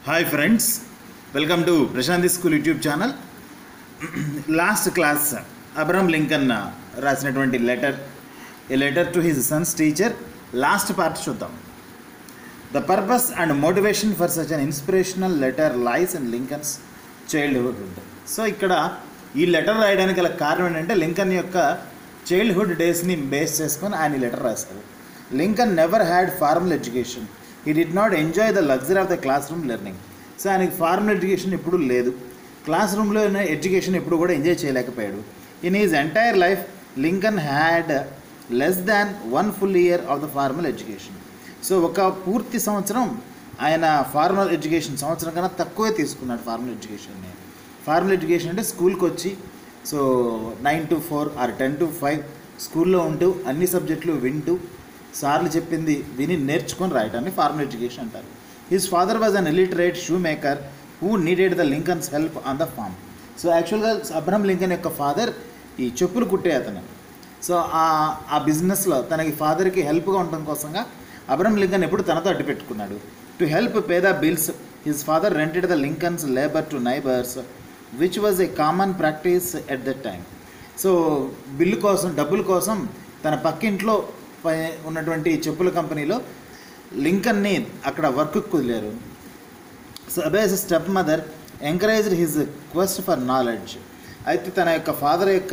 hi friends welcome to Prashanti school YouTube channel last class Abraham Lincoln రాసినటువంటి letter a letter to his son's teacher last part చూద్దాం the purpose and motivation for such an inspirational letter lies in Lincoln's childhood so ఇక్కడ ఈ letter రాయడానికి గల కారణం ఏంటంటే Lincoln యొక్క childhood డేస్ని base చేసుకొని ఆయన ఈ లెటర్ రాశారు Lincoln never had formal education he did not enjoy the luxury of the classroom learning so ఆయనకి ఫార్మల్ ఎడ్యుకేషన్ ఎప్పుడు లేదు క్లాస్ రూమ్లో ఎడ్యుకేషన్ ఎప్పుడు కూడా ఎంజాయ్ చేయలేకపోయాడు in his entire life Lincoln had less than one full year of the formal education so ఒక పూర్తి సంవత్సరం ఆయన ఫార్మల్ ఎడ్యుకేషన్ సంవత్సరం కన్నా తక్కువే తీసుకున్నాడు ఫార్మల్ ఎడ్యుకేషన్ని ఫార్మల్ ఎడ్యుకేషన్ అంటే స్కూల్కి వచ్చి so nine to four or ten to five స్కూల్లో ఉంటూ అన్ని సబ్జెక్టులు వింటూ సార్లు చెప్పింది విని నేర్చుకొని రాయటాన్ని ఫార్మల్ ఎడ్యుకేషన్ అంటారు his father was an illiterate shoe maker who needed the Lincoln's help on the farm so యాక్చువల్గా అబ్రహం లింకన్ యొక్క ఫాదర్ ఈ చెప్పులు కుట్టే అతను సో ఆ ఆ బిజినెస్లో తనకి ఫాదర్కి హెల్ప్గా ఉండడం కోసంగా అబ్రహం లింకన్ ఎప్పుడు తనతో అడ్డు పెట్టుకున్నాడు to help pay the bills his father rented the Lincoln's labour to neighbours which was a common practice at that time so bill కోసం డబ్బుల కోసం తన పక్కింట్లో పై ఉన్నటువంటి చెప్పుల కంపెనీలో లింకన్ని అక్కడ వర్క్ కుదిలేరు so Abe's step mother encouraged his quest for knowledge అయితే తన యొక్క ఫాదర్ యొక్క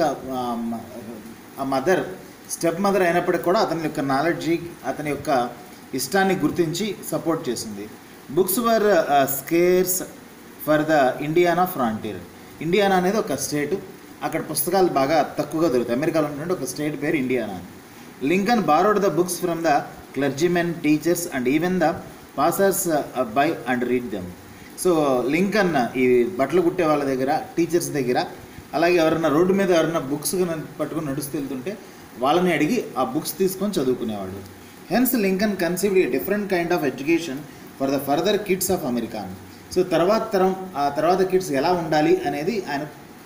ఆ మదర్ స్టెప్ మదర్ అయినప్పటికీ కూడా అతని యొక్క నాలెడ్జి అతని యొక్క ఇష్టాన్ని గుర్తించి సపోర్ట్ చేసింది books were scarce for the Indiana frontier Indiana అనేది ఒక స్టేట్ అక్కడ పుస్తకాలు బాగా తక్కువగా దొరుకుతాయి అమెరికాలో ఉన్నటువంటి ఒక స్టేట్ పేరు ఇండియానా అని Lincoln borrowed the books from the clergymen teachers and even the passers by and read them so Lincoln ఈ బట్టలు కుట్టే వాళ్ళ దగ్గర టీచర్స్ దగ్గర అలాగే ఎవరైనా రోడ్డు మీద ఎవరైనా బుక్స్ పట్టుకుని నడుస్తూ వెళ్తుంటే వాళ్ళని అడిగి ఆ బుక్స్ తీసుకొని చదువుకునేవాడు hence Lincoln conceived a different kind of education for the further kids of America so తర్వాత తరం ఆ తర్వాత కిడ్స్ ఎలా ఉండాలి అనేది ఆయన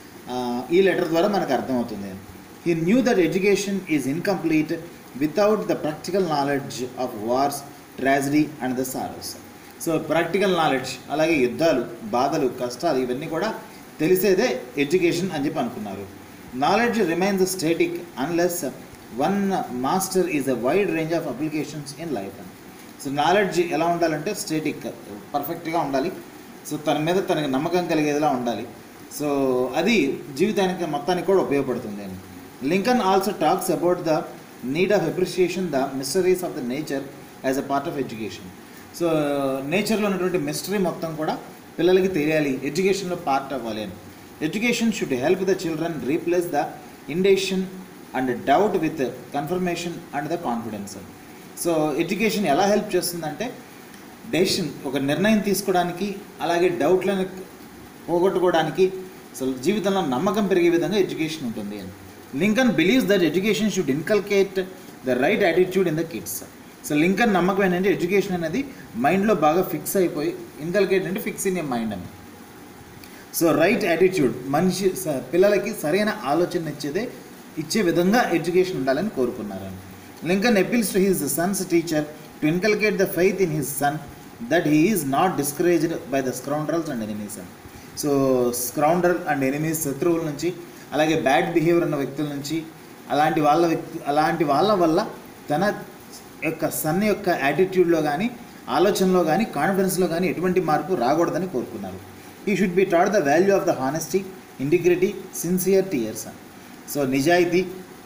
ఈ లెటర్ ద్వారా మనకు అర్థమవుతుంది he knew that education is incomplete without the practical knowledge of wars tragedy and the sorrows so practical knowledge అలాగే యుద్ధాలు బాధలు కష్టాలు ఇవన్నీ కూడా తెలిసేదే ఎడ్యుకేషన్ అని చెప్పి అనుకున్నారు knowledge remains static unless one master is a wide range of applications in life అని సో నాలెడ్జ్ ఎలా ఉండాలంటే స్టేటిక్ పర్ఫెక్ట్గా ఉండాలి సో తన మీద తనకి నమ్మకం కలిగేదిలా ఉండాలి సో అది జీవితానికి మొత్తానికి కూడా ఉపయోగపడుతుంది అని Lincoln also talks about the need of appreciation the mysteries of the nature as a part of education so నేచర్లో ఉన్నటువంటి మిస్టరీ మొత్తం కూడా పిల్లలకి తెలియాలి ఎడ్యుకేషన్లో పార్ట్ అవ్వాలి అని education should help the children replace the indecision and doubt with confirmation and the confidence so education ఎలా హెల్ప్ చేస్తుందంటే డెసిషన్ ఒక నిర్ణయం తీసుకోవడానికి అలాగే డౌట్లను పోగొట్టుకోవడానికి అసలు జీవితంలో నమ్మకం పెరిగే విధంగా ఎడ్యుకేషన్ ఉంటుంది అని Lincoln believes that education should inculcate the right attitude in the kids so Lincoln నమ్మకం ఏంటంటే ఎడ్యుకేషన్ అనేది మైండ్లో బాగా ఫిక్స్ అయిపోయి ఇన్కల్కేట్ అంటే ఫిక్స్ ఇన్ ఏ మైండ్ అని సో రైట్ యాటిట్యూడ్ మనిషి పిల్లలకి సరైన ఆలోచన ఇచ్చేదే ఇచ్చే విధంగా ఎడ్యుకేషన్ ఉండాలని కోరుకున్నారని Lincoln appeals to his son's teacher to inculcate the faith in his son that he is not discouraged by the scoundrels and enemies అని సో స్క్రౌండర్ అండ్ ఎనిమీస్ శత్రువుల నుంచి అలాగే బ్యాడ్ బిహేవియర్ ఉన్న వ్యక్తుల నుంచి అలాంటి వాళ్ళ వ్యక్తి అలాంటి వాళ్ళ వల్ల తన యొక్క సన్ యొక్క యాటిట్యూడ్లో కానీ ఆలోచనలో కానీ కాన్ఫిడెన్స్లో కానీ ఎటువంటి మార్పు రాకూడదని కోరుకున్నారు he should be taught the value of the honesty integrity sincere tears అని సో నిజాయితీ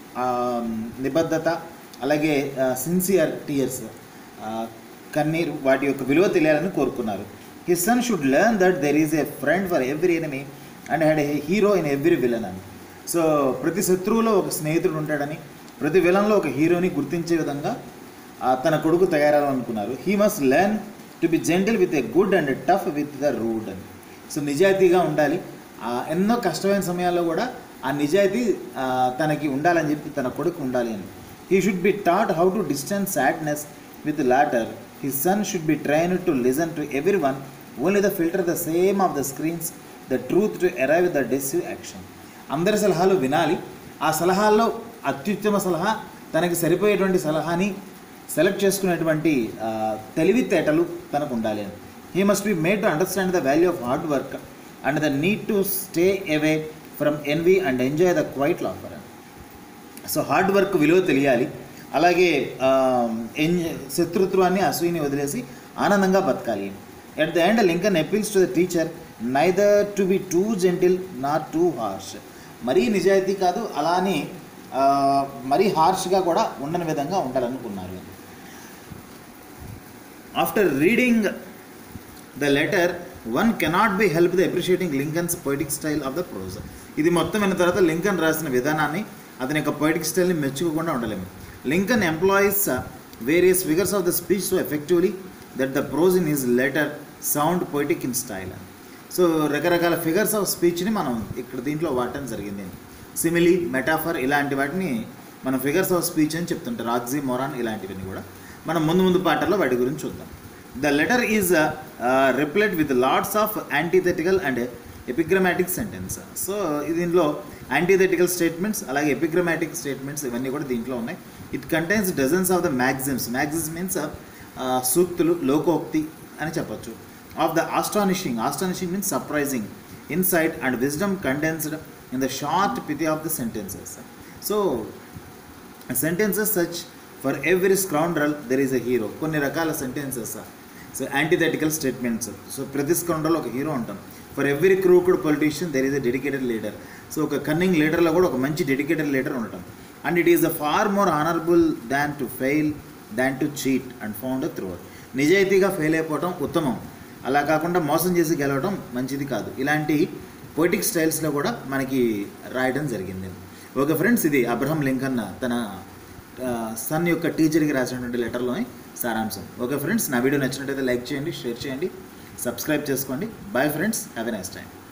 నిబద్ధత అలాగే సిన్సియర్ టీయర్స్ కన్నీరు వాటి యొక్క విలువ తెలియాలని కోరుకున్నారు his son should learn that there is a friend for every enemy and had a hero in every villain అని సో ప్రతి శత్రువులో ఒక స్నేహితుడు ఉంటాడని ప్రతి విలన్లో ఒక హీరోని గుర్తించే విధంగా తన కొడుకు తయారవ్వాలనుకున్నారు he must learn to be gentle with a good and tough with the rude అని సో నిజాయితీగా ఉండాలి ఎన్నో కష్టమైన సమయాల్లో కూడా ఆ నిజాయితీ తనకి ఉండాలని చెప్పి తన కొడుకు ఉండాలి అని he should be taught how to distance sadness with laughter his son should be train to listen to everyone only the filter the same of the screens the truth to arrive the decisive action అందరి సలహాలు వినాలి ఆ సలహాల్లో అత్యుత్తమ సలహా తనకి సరిపోయేటువంటి సలహాని select చేసుకునేటువంటి తెలివితేటలు తనకు ఉండాలి అని he must be made to understand the value of hard work and the need to stay away from envy and enjoy the quiet laughter so hard work విలువ తెలియాలి అలాగే ఆ, ఎన్ శత్రుత్వాన్ని అసూయని వదిలేసి ఆనందంగా బతకాలి at the end Lincoln appeals to the teacher neither to be too gentle not too harsh మరీ నిజాయితీ కాదు అలానే ఆ, మరీ హార్ష్గా కూడా ఉండని విధంగా ఉండాలనుకున్నారు after reading the letter one cannot be help the appreciating Lincoln's poetic style of the prose ఇది మొత్తం విన్న తర్వాత లింకన్ రాసిన విధానాన్ని అతని యొక్క పొయిటిక్ స్టైల్ని మెచ్చుకోకుండా ఉండలేము Lincoln employees various figures of the speech so effectively that the prose in his letter sound poetic in style so రకరకాల ఫిగర్స్ ఆఫ్ స్పీచ్ని మనం ఇక్కడ దీంట్లో వాడటం జరిగింది సిమిలీ మెటాఫర్ ఇలాంటి వాటిని మనం ఫిగర్స్ ఆఫ్ స్పీచ్ అని చెప్తుంటారు ఆక్సీ మొరాన్ ఇలాంటివన్నీ కూడా మనం ముందు ముందు పాటల్లో వాటి గురించి చూద్దాం the letter is replete with lots of antithetical and epigrammatic sentence so దీనిలో యాంటీథెటికల్ స్టేట్మెంట్స్ అలాగే ఎపిగ్రమాటిక్ స్టేట్మెంట్స్ ఇవన్నీ కూడా దీంట్లో ఉన్నాయి it contains dozens of the maxims maxims means సూక్తులు లోకోక్తి అని చెప్పొచ్చు of the astonishing astonishing means surprising insight and wisdom condensed in the short pithy of the sentences so sentences such for every scoundrel there is a hero కొన్ని రకాల సెంటెన్సెస్ so antithetical statements so ప్రతి scoundrel ఒక hero ఉంటాం for every crooked politician there is a dedicated leader so ఒక cunning లీడర్లో కూడా ఒక మంచి డెడికేటెడ్ లీడర్ ఉండటం and it is a far more honourable than to fail than to cheat and found through నిజాయితీగా fail అయిపోవటం ఉత్తమం అలా కాకుండా మోసం చేసి గెలవడం మంచిది కాదు ఇలాంటి పొయిటిక్ స్టైల్స్లో కూడా మనకి రాయడం జరిగింది ఓకే ఫ్రెండ్స్ ఇది అబ్రహం లింకన్ తన ఆ, సన్ యొక్క టీచర్కి రాసినటువంటి లెటర్లోని సారాంశం ఓకే ఫ్రెండ్స్ నా వీడియో నచ్చినట్టయితే లైక్ చేయండి షేర్ చేయండి సబ్స్క్రైబ్ చేసుకోండి bye friends have a nice time